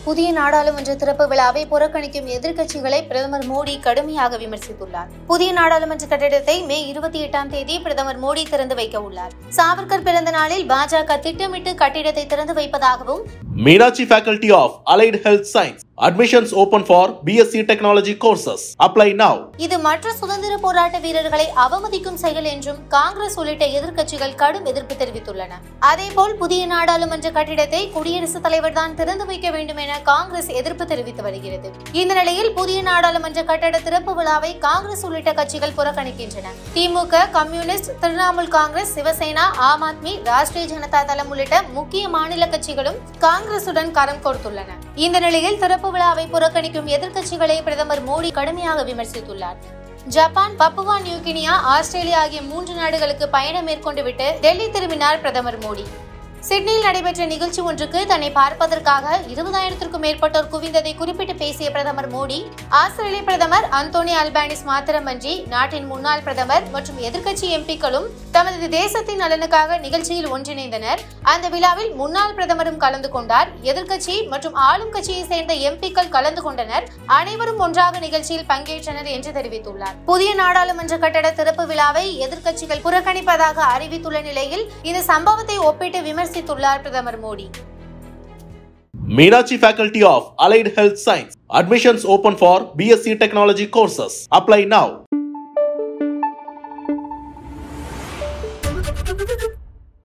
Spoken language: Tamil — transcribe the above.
புதிய நாடாளுமன்ற திறப்பு விழாவை புறக்கணிக்கும் எதிர்க்கட்சிகளை பிரதமர் மோடி கடுமையாக விமர்சித்துள்ளார் புதிய நாடாளுமன்ற கட்டிடத்தை மே இருபத்தி எட்டாம் தேதி பிரதமர் மோடி திறந்து வைக்க உள்ளார் சாவர்கர் பிறந்த நாளில் பாஜக திட்டமிட்டு கட்டிடத்தை திறந்து வைப்பதாகவும் Meenachi Faculty of Allied Health Science. Admissions open for BSc Technology courses. Apply now. இது மற்ற சுதந்திர போராட்ட வீரர்களை அவமதிக்கும் செயல் என்றும் காங்கிரஸ் உள்ளிட்ட எதிர்க்கட்சிகள் கடும் எதிர்ப்பு தெரிவித்துள்ளன அதேபோல் புதிய நாடாளுமன்ற கட்டிடத்தை குடியரசுத் தலைவர் தான் திறந்து வைக்க வேண்டும் என காங்கிரஸ் எதிர்ப்பு தெரிவித்து வருகிறது இந்த நிலையில் புதிய நாடாளுமன்ற கட்டட திறப்பு விழாவை காங்கிரஸ் உள்ளிட்ட கட்சிகள் புறக்கணிக்கின்றன திமுக கம்யூனிஸ்ட் திரிணாமுல் காங்கிரஸ் சிவசேனா ஆம் ஆத்மி ராஷ்டிரிய ஜனதா தளம் உள்ளிட்ட முக்கிய மாநில கட்சிகளும் காங்கிரசுடன் கரம் கொடுத்துள்ளன இந்த நிலையில் திறப்பு விழாவை புறக்கணிக்கும் எதிர்க்கட்சிகளை பிரதமர் மோடி கடுமையாக விமர்சித்துள்ளார் ஜப்பான் பப்புவா நியூகினியா ஆஸ்திரேலியா ஆகிய மூன்று நாடுகளுக்கு பயணம் மேற்கொண்டு விட்டு டெல்லி திரும்பினார் பிரதமர் மோடி சிட்னியில் நடைபெற்ற நிகழ்ச்சி ஒன்றுக்கு தன்னை பார்ப்பதற்காக இருபதாயிரத்திற்கும் மேற்பட்டோர் குவிந்ததை குறிப்பிட்டு பேசிய பிரதமர் மோடி ஆஸ்திரேலிய பிரதமர் அந்தோனி அல்பானிஸ் மாத்திரமன்றி நாட்டின் முன்னாள் பிரதமர் மற்றும் எதிர்க்கட்சி எம்பிக்களும் தமது தேசத்தின் நலனுக்காக நிகழ்ச்சியில் ஒன்றிணைந்தனர் அந்த விழாவில் முன்னாள் பிரதமரும் கலந்து கொண்டார் எதிர்க்கட்சி மற்றும் ஆளும் கட்சியை சேர்ந்த எம்பிக்கள் கலந்து கொண்டனர் அனைவரும் ஒன்றாக நிகழ்ச்சியில் பங்கேற்றனர் என்று தெரிவித்துள்ளார் புதிய நாடாளுமன்ற கட்டட திறப்பு விழாவை எதிர்க்கட்சிகள் புறக்கணிப்பதாக அறிவித்துள்ள நிலையில் இந்த சம்பவத்தை ஒப்பிட்டு விமர்சித்துள்ளார் பிரதமர் Modi Meenachi Faculty of Allied Health Science. Admissions open for BSc Technology courses. Apply now.